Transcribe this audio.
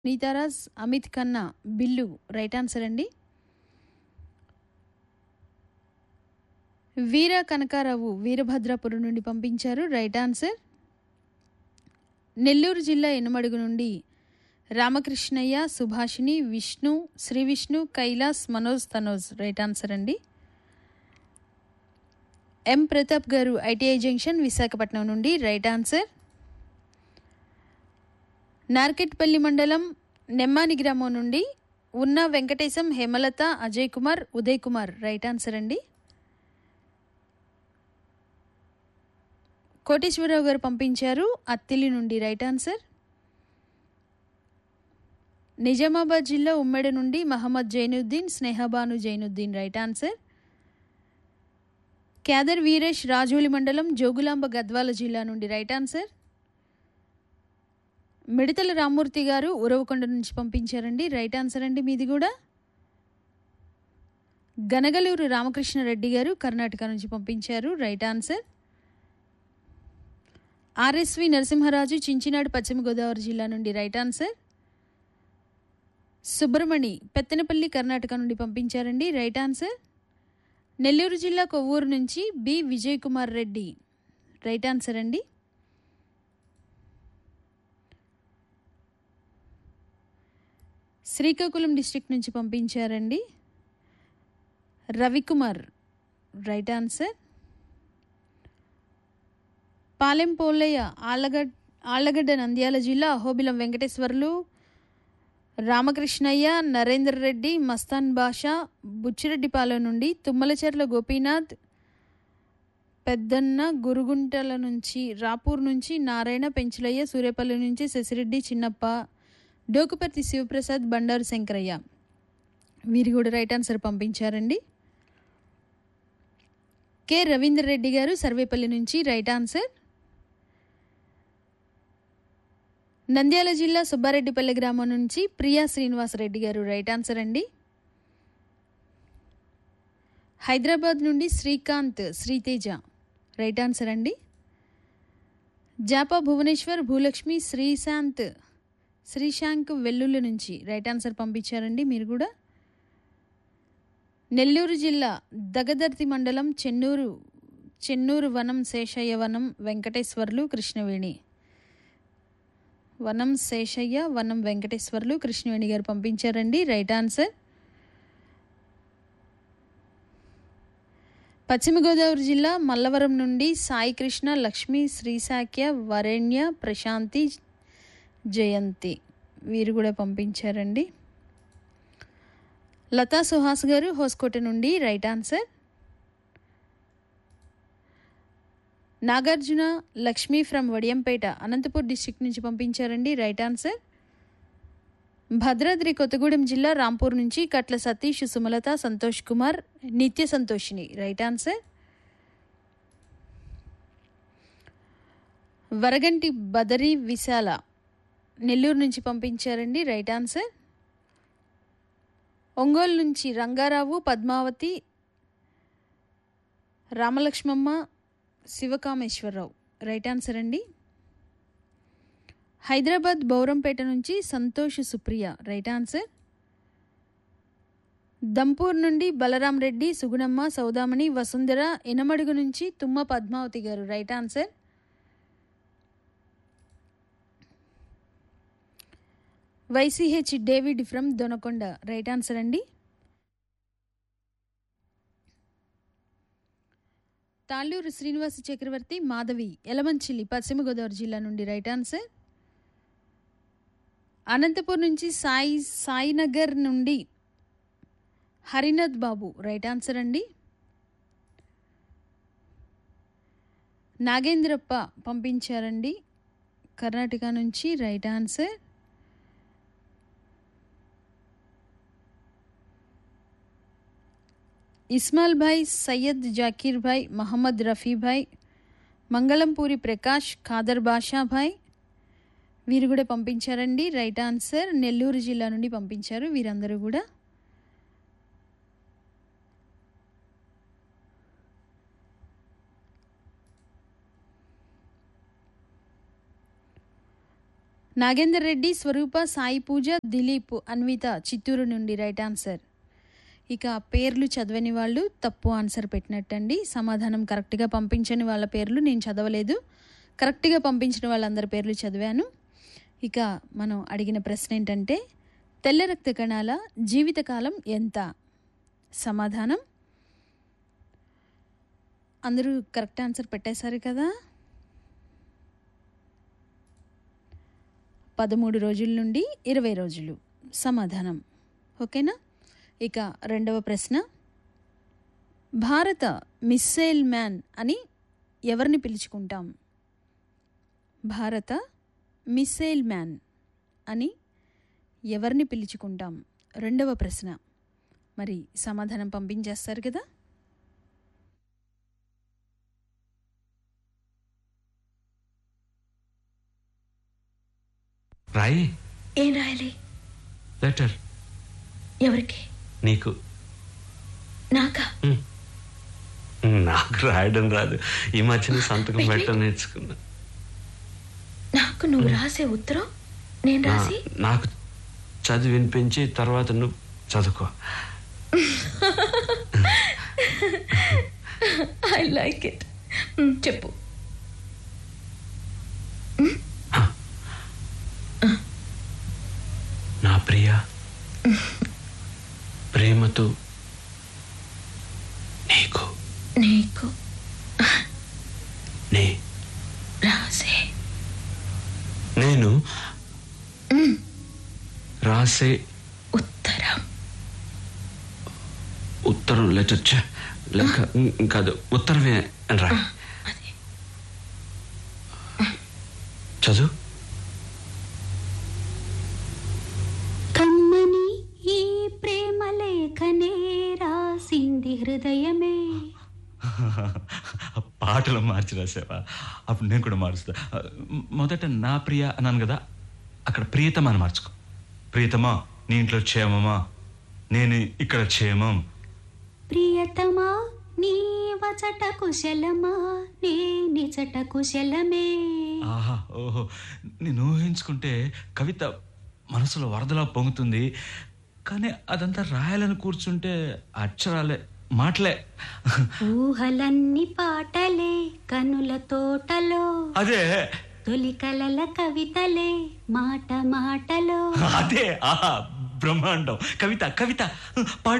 నీతారాజ్ Amit Khanna Billu right answer అండి వీర కనకారావు వీరభద్రాపురం నుండి పంపించారు రైట్ ఆన్సర్ నెల్లూరు జిల్లా ఎనుమడుగు నుండి రామకృష్ణయ్య సుభాషిణి విష్ణు శ్రీ విష్ణు కైలాస్ మనోజ్ తనోజ్ రైట్ ఆన్సర్ అండి ఎం ప్రతాప్ గారు ఐటీఐ జంక్షన్ విశాఖపట్నం నుండి రైట్ ఆన్సర్ నార్కెట్పల్లి మండలం నెమ్మాని గ్రామం నుండి ఉన్న వెంకటేశం హేమలత అజయ్ కుమార్ ఉదయ్ కుమార్ రైట్ ఆన్సర్ అండి కోటేశ్వరరావు గారు పంపించారు అత్తిలి నుండి రైట్ ఆన్సర్ నిజామాబాద్ జిల్లా ఉమ్మడి నుండి మహమ్మద్ జైనుద్దీన్ స్నేహబాను జైనుద్దీన్ రైట్ ఆన్సర్ క్యాదర్ వీరేష్ రాజోలి మండలం జోగులాంబ గద్వాల జిల్లా నుండి రైట్ ఆన్సర్ మిడతల రామ్మూర్తి గారు ఉరవకొండ నుంచి పంపించారండి రైట్ ఆన్సర్ అండి మీది కూడా గనగలూరు రామకృష్ణారెడ్డి గారు కర్ణాటక నుంచి పంపించారు right answer RSV Narasimharaju Chinchinadu Paschima Godavari జిల్లా నుండి రైట్ ఆన్సర్ సుబ్రమణి పెత్తనపల్లి కర్ణాటక నుండి పంపించారండి రైట్ ఆన్సర్ నెల్లూరు జిల్లా కొవ్వూరు నుంచి B Vijay Kumar Reddy right answer అండి శ్రీకాకుళం డిస్ట్రిక్ట్ నుంచి పంపించారండి రవికుమార్ రైట్ ఆన్సర్ పాలెం పోలయ్య ఆళ్ళగడ్ ఆళ్ళగడ్డ నంద్యాల జిల్లా అహోబిలం వెంకటేశ్వర్లు రామకృష్ణయ్య నరేందర్ రెడ్డి మస్తాన్ బాషా బుచ్చిరెడ్డిపాలెం నుండి తుమ్మలచెర్ల గోపీనాథ్ పెద్దన్న గురుగుంటల నుంచి రాపూర్ నుంచి నారాయణ పెంచులయ్య సూర్యపల్లి నుంచి శశిరెడ్డి చిన్నప్ప డోకుపర్తి శివప్రసాద్ బండారు శంకరయ్య వీరు కూడా రైట్ ఆన్సర్ పంపించారండి కె రవీందర్ రెడ్డి గారు సర్వేపల్లి నుంచి రైట్ ఆన్సర్ నంద్యాల జిల్లా సుబ్బారెడ్డిపల్లి గ్రామం నుంచి ప్రియా శ్రీనివాసరెడ్డి గారు రైట్ ఆన్సర్ అండి హైదరాబాద్ నుండి శ్రీకాంత్ శ్రీతేజ రైట్ ఆన్సర్ అండి జాపా భువనేశ్వర్ భూలక్ష్మి శ్రీశాంత్ శ్రీశాంక్ వెల్లుల్లి నుంచి రైట్ ఆన్సర్ పంపించారండి మీరు కూడా నెల్లూరు జిల్లా దగదర్తి మండలం చెన్నూరు చెన్నూరు వనం శేషయ్య వనం వెంకటేశ్వర్లు కృష్ణవేణి వనం శేషయ్య వనం వెంకటేశ్వర్లు కృష్ణవేణి గారు పంపించారండి రైట్ ఆన్సర్ పశ్చిమ గోదావరి జిల్లా మల్లవరం నుండి సాయి కృష్ణ లక్ష్మి శ్రీశాఖ్య వరేణ్య ప్రశాంతి జయంతి వీరు కూడా పంపించారండి లతా సుహాస్ గారు హోస్కోట నుండి right answer Nagarjuna Lakshmi from Vadiyampeta Anantapur district నుంచి పంపించారండి రైట్ ఆన్సర్ భద్రాద్రి కొత్తగూడెం జిల్లా రాంపూర్ నుంచి కట్ల సతీష్ సుమలత సంతోష్ కుమార్ నిత్య సంతోషిని రైట్ ఆన్సర్ వరగంటి బదరి విశాల నెల్లూరు నుంచి పంపించారండి రైట్ ఆన్సర్ ఒంగోలు నుంచి రంగారావు పద్మావతి రామలక్ష్మమ్మ శివకామేశ్వరరావు రైట్ ఆన్సర్ అండి హైదరాబాద్ బౌరంపేట నుంచి సంతోష్ సుప్రియ రైట్ ఆన్సర్ దంపూర్ నుండి బలరాం రెడ్డి సుగుణమ్మ సౌదామణి వసుంధర ఎనమడుగు నుంచి Tumma Padmavathi garu right answer YCH David from Donakonda right answer అండి తాళ్ళూరు శ్రీనివాస చక్రవర్తి మాధవి ఎలమంచిలి పశ్చిమ గోదావరి జిల్లా నుండి రైట్ ఆన్సర్ అనంతపూర్ నుంచి సాయి సాయినగర్ నుండి హరినాథ్ బాబు రైట్ ఆన్సర్ అండి నాగేంద్రప్ప పంపించారండి కర్ణాటక నుంచి రైట్ ఆన్సర్ ఇస్మాల్ భాయ్ సయ్యద్ జాకీర్ భాయ్ మహమ్మద్ రఫీ భాయ్ మంగళంపూరి ప్రకాష్ ఖాదర్ బాషా భాయ్ వీరు కూడా పంపించారండి రైట్ ఆన్సర్ నెల్లూరు జిల్లా నుండి పంపించారు వీరందరూ కూడా నాగేందర్ రెడ్డి స్వరూప సాయి పూజ దిలీప్ అన్విత చిత్తూరు నుండి రైట్ ఆన్సర్ ఇక పేర్లు చదవని వాళ్ళు తప్పు ఆన్సర్ పెట్టినట్టండి సమాధానం కరెక్ట్గా పంపించని వాళ్ళ పేర్లు నేను చదవలేదు కరెక్ట్గా పంపించిన వాళ్ళందరి పేర్లు చదివాను ఇక మనం అడిగిన ప్రశ్న ఏంటంటే తెల్ల రక్త కణాల జీవితకాలం ఎంత సమాధానం అందరూ కరెక్ట్ ఆన్సర్ పెట్టేశారు కదా పదమూడు రోజుల నుండి ఇరవై రోజులు సమాధానం ఓకేనా ఇక రెండవ ప్రశ్న భారత మిస్సైల్ మ్యాన్ అని ఎవరిని పిలుచుకుంటాం భారత మిస్సైల్ మ్యాన్ అని ఎవరిని పిలుచుకుంటాం రెండవ ప్రశ్న మరి సమాధానం పంపించేస్తారు కదా రాయి ఏం రాయాలి లెటర్ ఎవరికి నీకు నాకా నాకు రాయడం రాదు ఈ మధ్యన సంతకం పెట్టడం నేర్చుకున్నా నాకు నువ్వు రాసే ఉత్తరం నేను నా- రాసి నాకు చదివి వినిపించి తర్వాత నువ్వు చదువుకో ఐ లైక్ ఇట్ చెప్పు నా ప్రియ ప్రేమతో నీకు నీకు నే రాసే నేను రాసే ఉత్తరం ఉత్తరం లెటర్ ఛ, లేక ఉం, కాదు ఉత్తరమే అని రా అదే చదువు కమ్మని ఈ ప్రేమ లేఖనే రాసింది హృదయమే పాటలు మార్చి రాసావా అప్పుడు నేను కూడా మారుస్తా మొదట నా ప్రియ అన్నాను కదా అక్కడ ప్రియతమా అని మార్చుకో ప్రియతమా నీ ఇంట్లో క్షేమమా నేను ఇక్కడ క్షేమం ప్రియతమా నీ వచట కుశలమా నే నిచట కుశలమే ఆహా ఓహో నేను ఊహించుకుంటే కవిత మనసులో వరదలా పొంగుతుంది కానీ అదంతా రాయాలని కూర్చుంటే అక్షరాలే మాటలే ఊహలన్నీ పాటలే కనుల తోటలో అదే తొలి కలల కవితలే మాట మాటలో అదే ఆహా బ్రహ్మాండం కవిత కవిత పాడు